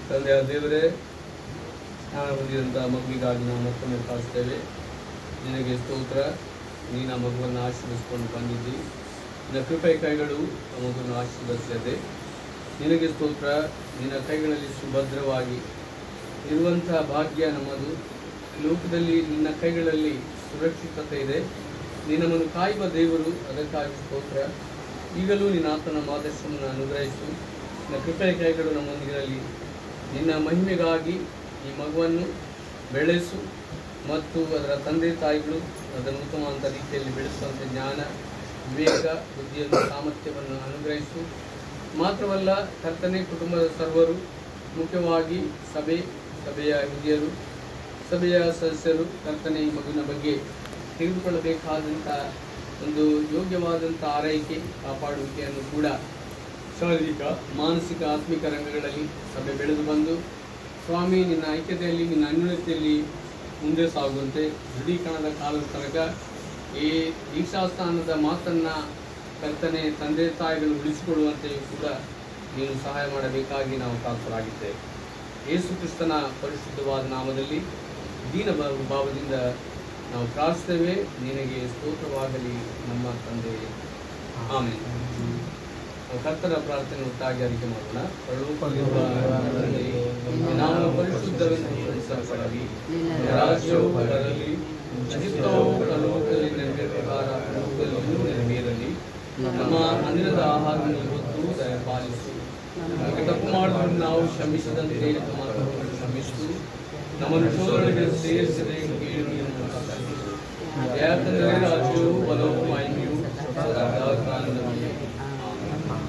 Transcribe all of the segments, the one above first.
ತಂದೆಯ ದೇವರೇ ಜ್ಞಾನ ಹೊಂದಿದಂಥ ಮಗುವಿಗಾಗಿ ನಾವು ಮತ್ತೊಮ್ಮೆ ಪ್ರಾರ್ಥಿಸ್ತೇವೆ ನಿನಗೆ ಸ್ತೋತ್ರ ನೀನು ಆ ಮಗುವನ್ನು ಆಶೀರ್ವಿಸಿಕೊಂಡು ಬಂದಿದ್ದಿ ನಿನ್ನ ಕೃಪೆ ಕೈಗಳು ಆ ಮಗುವನ್ನು ಆಶೀರ್ವದಿಸದೆ ನಿನಗೆ ಸ್ತೋತ್ರ ನಿನ್ನ ಕೈಗಳಲ್ಲಿ ಸುಭದ್ರವಾಗಿ ಇರುವಂತಹ ಭಾಗ್ಯ ನಮ್ಮದು ಲೋಕದಲ್ಲಿ ನಿನ್ನ ಕೈಗಳಲ್ಲಿ ಸುರಕ್ಷಿತತೆ ಇದೆ ನೀನು ನಮ್ಮನ್ನು ಕಾಯುವ ದೇವರು ಅದಕ್ಕಾಗಿ ಸ್ತೋತ್ರ ಈಗಲೂ ನಿನ್ನ ಆತನ ಮಾದರ್ಶವನ್ನು ಅನುಗ್ರಹಿಸು ನಿನ್ನ ಕೃಪೆಯ ಕೈಗಳು ನಮ್ಮೊಂದಿಗಿರಲಿ ನಿನ್ನ ಮಹಿಮೆಗಾಗಿ ಈ ಮಗುವನ್ನು ಬೆಳೆಸು ಮತ್ತು ಅದರ ತಂದೆ ತಾಯಿಗಳು ಅದನ್ನು ಉತ್ತಮವಾದ ರೀತಿಯಲ್ಲಿ ಬೆಳೆಸುವಂಥ ಜ್ಞಾನ ವಿವೇಕ ಬುದ್ಧಿಯನ್ನು ಸಾಮರ್ಥ್ಯವನ್ನು ಅನುಗ್ರಹಿಸು ಮಾತ್ರವಲ್ಲ ಕರ್ತನೆ ಕುಟುಂಬದ ಸರ್ವರು ಮುಖ್ಯವಾಗಿ ಸಭೆ ಸಭೆಯ ಹಿರಿಯರು ಸಭೆಯ ಸದಸ್ಯರು ಕರ್ತನೆ ಈ ಮಗುವಿನ ಬಗ್ಗೆ ತೆಗೆದುಕೊಳ್ಳಬೇಕಾದಂಥ ಒಂದು ಯೋಗ್ಯವಾದಂಥ ಆರೈಕೆ ಕಾಪಾಡುವಿಕೆಯನ್ನು ಕೂಡ ಶಾರೀರಿಕ ಮಾನಸಿಕ ಆತ್ಮಿಕ ರಂಗಗಳಲ್ಲಿ ಸಭೆ ಬೆಳೆದು ಬಂದು ಸ್ವಾಮಿ ನಿನ್ನ ಐಕ್ಯತೆಯಲ್ಲಿ ನಿನ್ನ ಅನ್ಯೋನ್ಯತೆಯಲ್ಲಿ ಮುಂದೆ ಸಾಗುವಂತೆ ದೃಢೀಕರಣದ ಕಾಲದ ತನಕ ಈ ದೀಕ್ಷಾಸ್ಥಾನದ ಮಾತನ್ನ ಕರ್ತನೆ ತಂದೆ ತಾಯಿಗಳು ಉಳಿಸಿಕೊಳ್ಳುವಂತೆಯೂ ಕೂಡ ನೀನು ಸಹಾಯ ಮಾಡಬೇಕಾಗಿ ನಾವು ಪ್ರಾರ್ಥರಾಗಿದ್ದೇವೆ ಯೇಸು ಕ್ರಿಸ್ತನ ಪರಿಶುದ್ಧವಾದ ನಾಮದಲ್ಲಿ ದೀನ ಭಾವ- ಭಾವದಿಂದ ನಾವು ಪ್ರಾರ್ಥಿಸ್ತೇವೆ ನಿನಗೆ ಸ್ತೋತ್ರವಾಗಲಿ ನಮ್ಮ ತಂದೆ ಆಮೇಲೆ ನಾವು ಕರ್ತರ ಪ್ರಾರ್ಥನೆ ಒಟ್ಟಾಗಿ ಅರಿಕೆ ಮಾಡೋಣ ಪರಲೋಕದಲ್ಲಿರುವ ನಮ್ಮ ತಂದೆಯೇ, ನಿನ್ನ ನಾಮ ಪರಿಶುದ್ಧವೆಂದು ಪರಿಸರಪಡಲಿ ನಿನ್ನ ರಾಜ್ಯವು ಬರಲಿ ಚಿತ್ತವು ಪರಲೋಕದಲ್ಲಿ ನೆರವೇರ ಪ್ರಕಾರ ಲೋಕದಲ್ಲಿಯೂ ನೆರವೇರಲಿ ನಮ್ಮ ಅಂದಿರದ ಆಹಾರವನ್ನು ಇವತ್ತು ದಯಪಾಲಿಸು ನಮಗೆ ತಪ್ಪು ಮಾಡುವುದನ್ನು ನಾವು ಕ್ಷಮಿಸದಂತೆ ನಮ್ಮ ತಪ್ಪನ್ನು ಕ್ಷಮಿಸು ನಮ್ಮನ್ನು ಶೋಧನೆಗೆ ಸೇರಿಸದೆ ಕೇಳಿ ತಪ್ಪಿಸು ಯಾಕಂದರೆ ರಾಜ್ಯವು ಬಲವು ಮಹಿಮೆಯು ಸದಾ ಕಾಲದಲ್ಲಿ. ಆಮೆನ್.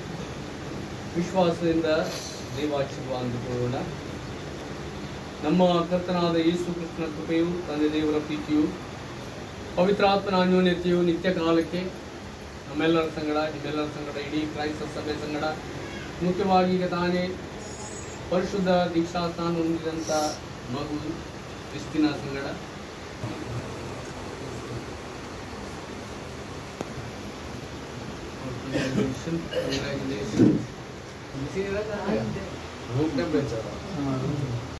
ವಿಶ್ವಾಸದಿಂದ ದೇವಾಶೀರ್ವಾದ ಅಂದುಕೊಳ್ಳೋಣ ನಮ್ಮ ಕರ್ತನಾದ ಯೇಸು ಕೃಷ್ಣನ ಕೃಪೆಯು ತಂದೆ ದೇವರ ಪ್ರೀತಿಯು ಪವಿತ್ರಾತ್ಮನ ಅನ್ಯೋನ್ಯತೆಯು ನಿತ್ಯ ಕಾಲಕ್ಕೆ ನಮ್ಮೆಲ್ಲರ ಸಂಗಡ ನಿಮ್ಮೆಲ್ಲರ ಸಂಗಡ ಇಡೀ ಕ್ರೈಸ್ತ ಸಭೆ ಸಂಗಡ ಮುಖ್ಯವಾಗಿ ಈಗ ತಾನೇ ಪರಿಶುದ್ಧ ದೀಕ್ಷಾಸ್ಥಾನ ಹೊಂದಿದಂಥ ಮಗು ಕ್ರಿಸ್ತಿನ ಸಂಗಡ Congratulations. Congratulations. Hope temperature.